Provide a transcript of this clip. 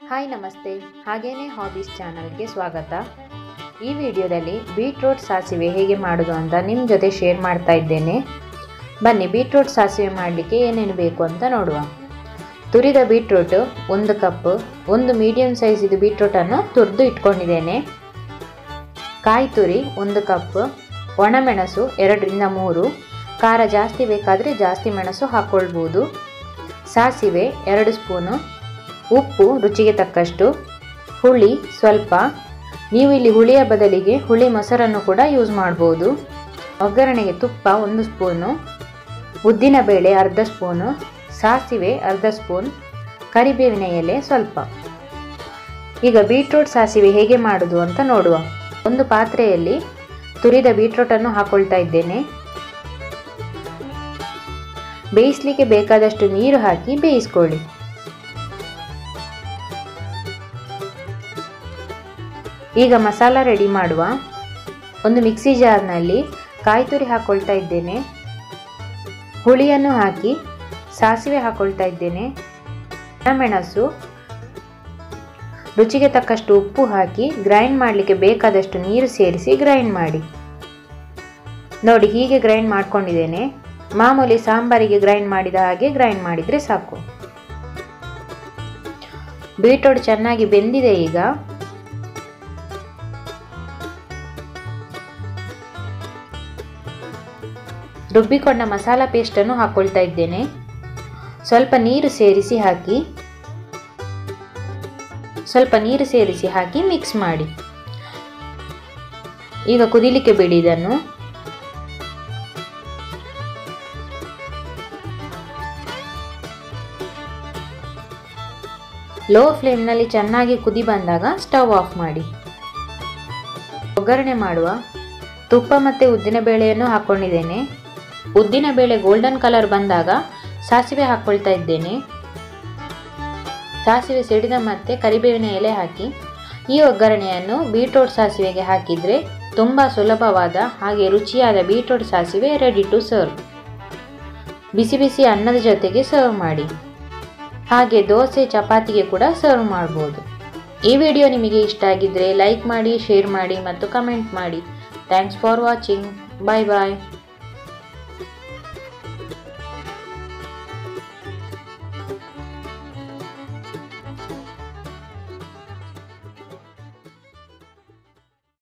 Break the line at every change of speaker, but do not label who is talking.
hi ನಮಸ್ತೆ ಹಾಗೇನೇ hobbies ಚಾನಲ್ಗೆ ಸ್ವಾಗತ ಈ ವಿಡಿಯೋದಲ್ಲಿ ಬೀಟ್ರೂಟ್ ಸಾಸಿವೆ ಹೇಗೆ ಮಾಡೋದು ಅಂತ ನಿಮ್ಮ ಜೊತೆ ಶೇರ್ ಮಾಡ್ತಾ ಇದ್ದೇನೆ ಬನ್ನಿ ಬೀಟ್ರೂಟ್ ಸಾಸಿವೆ ಮಾಡಲಿಕ್ಕೆ ಏನೇನು ಬೇಕು ಅಂತ ನೋಡುವ ತುರಿದ ಬೀಟ್ರೂಟ್ ಒಂದು ಕಪ್ ಒಂದು ಮೀಡಿಯಂ ಸೈಜಿದು ಬೀಟ್ರೂಟನ್ನು ತುರಿದು ಇಟ್ಕೊಂಡಿದ್ದೇನೆ ಕಾಯಿ ತುರಿ ಒಂದು ಕಪ್ ಒಣಮೆಣಸು ಎರಡರಿಂದ ಮೂರು ಖಾರ ಜಾಸ್ತಿ ಬೇಕಾದರೆ ಜಾಸ್ತಿ ಮೆಣಸು ಹಾಕ್ಕೊಳ್ಬೋದು ಸಾಸಿವೆ ಎರಡು ಸ್ಪೂನು ಉಪ್ಪು ರುಚಿಗೆ ತಕ್ಕಷ್ಟು ಹುಳಿ ಸ್ವಲ್ಪ ನೀವು ಇಲ್ಲಿ ಹುಳಿಯ ಬದಲಿಗೆ ಹುಳಿ ಮೊಸರನ್ನು ಕೂಡ ಯೂಸ್ ಮಾಡ್ಬೋದು ಒಗ್ಗರಣೆಗೆ ತುಪ್ಪ ಒಂದು ಸ್ಪೂನು ಉದ್ದಿನಬೇಳೆ ಅರ್ಧ ಸ್ಪೂನು ಸಾಸಿವೆ ಅರ್ಧ ಸ್ಪೂನ್ ಕರಿಬೇವಿನ ಎಲೆ ಸ್ವಲ್ಪ ಈಗ ಬೀಟ್ರೂಟ್ ಸಾಸಿವೆ ಹೇಗೆ ಮಾಡೋದು ಅಂತ ನೋಡುವ ಒಂದು ಪಾತ್ರೆಯಲ್ಲಿ ತುರಿದ ಬೀಟ್ರೂಟನ್ನು ಹಾಕೊಳ್ತಾ ಇದ್ದೇನೆ ಬೇಯಿಸಲಿಕ್ಕೆ ಬೇಕಾದಷ್ಟು ನೀರು ಹಾಕಿ ಬೇಯಿಸ್ಕೊಳ್ಳಿ ಈಗ ಮಸಾಲ ರೆಡಿ ಮಾಡುವ ಒಂದು ಮಿಕ್ಸಿ ಜಾರ್ನಲ್ಲಿ ಕಾಯಿ ತುರಿ ಹಾಕ್ಕೊಳ್ತಾ ಇದ್ದೇನೆ ಹುಳಿಯನ್ನು ಹಾಕಿ ಸಾಸಿವೆ ಹಾಕ್ಕೊಳ್ತಾ ಇದ್ದೇನೆ ಮೆಣಸು ರುಚಿಗೆ ತಕ್ಕಷ್ಟು ಉಪ್ಪು ಹಾಕಿ ಗ್ರೈಂಡ್ ಮಾಡಲಿಕ್ಕೆ ಬೇಕಾದಷ್ಟು ನೀರು ಸೇರಿಸಿ ಗ್ರೈಂಡ್ ಮಾಡಿ ನೋಡಿ ಹೀಗೆ ಗ್ರೈಂಡ್ ಮಾಡ್ಕೊಂಡಿದ್ದೇನೆ ಮಾಮೂಲಿ ಸಾಂಬಾರಿಗೆ ಗ್ರೈಂಡ್ ಮಾಡಿದ ಹಾಗೆ ಗ್ರೈಂಡ್ ಮಾಡಿದರೆ ಸಾಕು ಬೀಟ್ರೋಟ್ ಚೆನ್ನಾಗಿ ಬೆಂದಿದೆ ಈಗ ರುಬ್ಬಿಕೊಂಡ ಮಸಾಲ ಪೇಸ್ಟನ್ನು ಹಾಕ್ಕೊಳ್ತಾ ಇದ್ದೇನೆ ಸ್ವಲ್ಪ ನೀರು ಸೇರಿಸಿ ಹಾಕಿ ಸ್ವಲ್ಪ ನೀರು ಸೇರಿಸಿ ಹಾಕಿ ಮಿಕ್ಸ್ ಮಾಡಿ ಈಗ ಕುದಿಲಿಕ್ಕೆ ಬಿಡಿ ಇದನ್ನು ಲೋ ಫ್ಲೇಮ್ನಲ್ಲಿ ಚೆನ್ನಾಗಿ ಕುದಿ ಬಂದಾಗ ಸ್ಟವ್ ಆಫ್ ಮಾಡಿ ಒಗ್ಗರಣೆ ಮಾಡುವ ತುಪ್ಪ ಮತ್ತು ಉದ್ದಿನಬೇಳೆಯನ್ನು ಹಾಕ್ಕೊಂಡಿದ್ದೇನೆ ಉದ್ದಿನಬೇಳೆ ಗೋಲ್ಡನ್ ಕಲರ್ ಬಂದಾಗ ಸಾಸಿವೆ ಹಾಕ್ಕೊಳ್ತಾ ಇದ್ದೇನೆ ಸಾಸಿವೆ ಸಿಡಿದ ಮತ್ತೆ ಕರಿಬೇವಿನ ಎಲೆ ಹಾಕಿ ಈ ಒಗ್ಗರಣೆಯನ್ನು ಬೀಟ್ರೋಟ್ ಸಾಸಿವೆಗೆ ಹಾಕಿದರೆ ತುಂಬ ಸುಲಭವಾದ ಹಾಗೆ ರುಚಿಯಾದ ಬೀಟ್ರೋಟ್ ಸಾಸಿವೆ ರೆಡಿ ಟು ಸರ್ವ್ ಬಿಸಿ ಬಿಸಿ ಅನ್ನದ ಜೊತೆಗೆ ಸರ್ವ್ ಮಾಡಿ ಹಾಗೆ ದೋಸೆ ಚಪಾತಿಗೆ ಕೂಡ ಸರ್ವ್ ಮಾಡ್ಬೋದು ಈ ವಿಡಿಯೋ ನಿಮಗೆ ಇಷ್ಟ ಆಗಿದ್ದರೆ ಲೈಕ್ ಮಾಡಿ ಶೇರ್ ಮಾಡಿ ಮತ್ತು ಕಮೆಂಟ್ ಮಾಡಿ thanks for watching bye bye